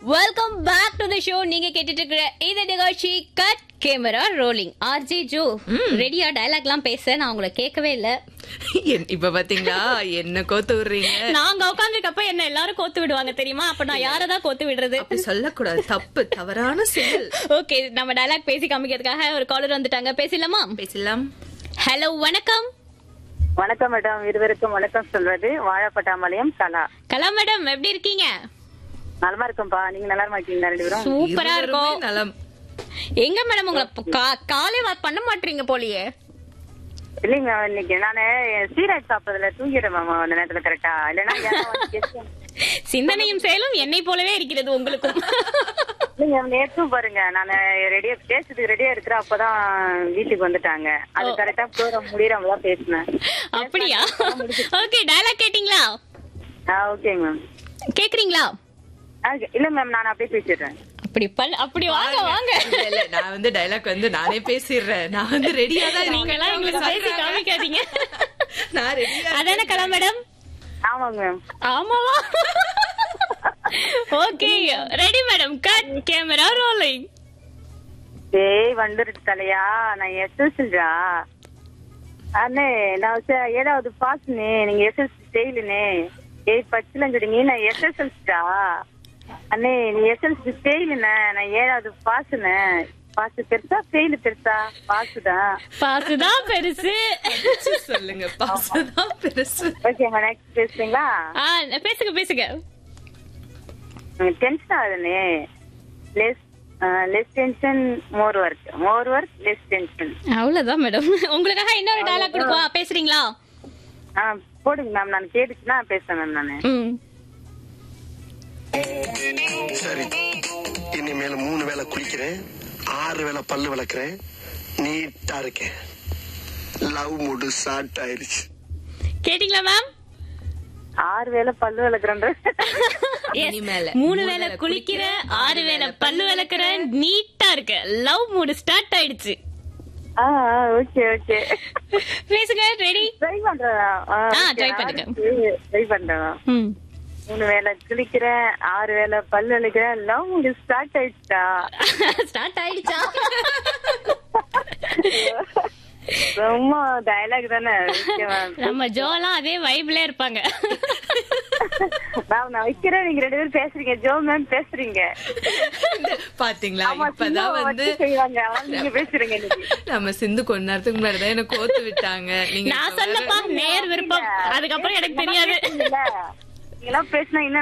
Welcome back to the show நீங்க கேட்டுட்டு இருக்கிற இந்த நிகழ்ச்சி cut camera rolling RJ Joe ரெடியா டயலாக்லாம் பேச நான் உங்களை கேட்கவே இல்ல என்- இப்ப பாத்தீங்களா என்ன கோத்து விடுறீங்க நாங்க உட்காந்துருக்கப்ப என்ன எல்லாரும் கோத்து விடுவாங்க தெரியுமா அப்ப நான் யாரதான் கோத்து விடுறது அப்படி சொல்லக்கூடாது தப்பு தவறான செயல் ஓகே நம்ம டயலாக் பேசி காமிக்கிறதுக்காக ஒரு காலர் வந்துட்டாங்க பேசலாமா பேசலாம் ஹலோ வணக்கம் வணக்கம் மேடம் இருவருக்கும் வணக்கம் சொல்வது வாழப்பட்டாமலையம் கலா கலா மேடம் எப்படி இருக்கீங்க நலமா இருக்கோம்ப்பா நீங்க நல்லா இருக்கீங்களா ரெண்டு பேரும் சூப்பரா இருவருமே இருக்கும் நலம் எங்க மேடம் உங்களை கா- காலை வாக் பண்ண மாட்டீங்க போலியே இல்லைங்க இன்னைக்கு நானு சீராஜ் சாப்பிட்டதுல தூங்கிடுறேன் மேம் அந்த நேரத்துல கரெக்டா இல்லைன்னா யாரோ வந்து பேசுவாங்க. சிந்தனையும் செயலும் என்னை போலவே இருக்கிறது உங்களுக்கும் இல்லைங்க நேற்றும் பாருங்க நானு ரெடியா பேசுறதுக்கு ரெடியா இருக்கிறேன் அப்பதான் வீட்டுக்கு வந்துட்டாங்க அது கரெக்டா ப்ரோக்ராம் முடியறவங்க தான் பேசினேன் அப்படியா ஓகே டயலாக் கேட்டிங்களா ஆ ஓகேங்க மேம் கேக்குறீங்களா இல்ல மேம் நான் அப்படியே பேசிடுறேன் அப்படி பல் அப்படி வாங்க வாங்க இல்ல, இல்ல, நான் வந்து டைலாக் வந்து நானே பேசிடுறேன் நான் வந்து ரெடியா தான் இருக்கேன். நீங்க எல்லாம் எங்களுக்கு பேசி காமிக்காதீங்க நான் ரெடியா அதானே கலா மேடம் ஆமாங்க மேம் ஆமாவா okay ready madam cut camera rolling ஏய் வந்துருச்சு தலையா நான் எஸ்எஸ்எல்டா அண்ணே நான் ச- ஏழாவது பாஸ்னே நீங்க எஸ்எஸ்எல் ஃபெயிலுனே ஏய் பச்சிலஞ்சொடிங்க நான் எஸ்எஸ்எல்டா அண்ணே நீ எஸ்எல்சி ஃபெயிலுண்ணே நான் ஏழாவது பாஸ்ண்ணே பாஸ் பெருசா ஃபெயிலு பெருசா பாஸ் தான் பாசுதான் பெருசு சொல்லுங்க பாசதான் பெருசு ஓகேம்மா நெக்ஸ்ட் பேசுறீங்களா ஆ பேசுங்க பேசுங்க டென்ஷன் ஆகுதுண்ணே less less tension more work more work less tension அவ்வளவுதான் மேடம் உங்களுக்காக இன்னொரு டயலாக் கொடுக்குவா பேசுறீங்களா ஆ போடுங்க மேம் நான் கேட்டுச்சுன்னா பேசுறேன் மேம் நானு ம் சரி இனிமேல் மூணு வேளை குளிக்கிறேன் ஆறு வேளை பல்லு விளக்குறேன் நீட்டா இருக்கேன் லவ் மூடு ஸ்டார்ட் ஆயிருச்சு கேட்டிங்களா மேம் ஆறு வேளை பல்லு விளக்குறேன் இனிமேல. மூணு வேளை குளிக்கிற ஆறு வேளை பல்லு விளக்குற நீட்டா இருக்கு லவ் மூடு ஸ்டார்ட் ஆயிடுச்சு ஆ ஓகே ஓகே பேசுங்க ரெடி ட்ரை பண்றேன் ஆ, try பண்ணுங்க. ட்ரை பண்றேன் ம் மூணு வேளை குளிக்கிறேன் ஆறு வேளை பல்லு விளக்குறேன் லவ் மூடு ஸ்டார்ட் ஆயிடுச்சா ஸ்டார்ட் ஆயிடுச்சா ரொம்ப டயலாக் தானே ஓகே மேம் நம்ம ஜோலாம் அதே வைப்ல இருப்பாங்க மேம் நான் வைக்கிறேன் நீங்க ரெண்டு பேரும் பேசுறீங்க ஜோ மேம் பேசுறீங்க பாத்தீங்களா ஆமா இப்பதான் சின்னவ வந்து வச்சு செய்வாங்க ஆனா நீங்க பேசுறீங்க இன்னைக்கு நம்ம சிந்து கொஞ்ச நேரத்துக்கு முன்னாடிதான் என்ன கோத்து விட்டாங்க நீங்க நான் இப்ப வேற- சொன்னப்பா நேர் விருப்பம் அதுக்கப்புறம் எனக்கு தெரியாது நீங்க எல்லாம் பேசினா இன்னும்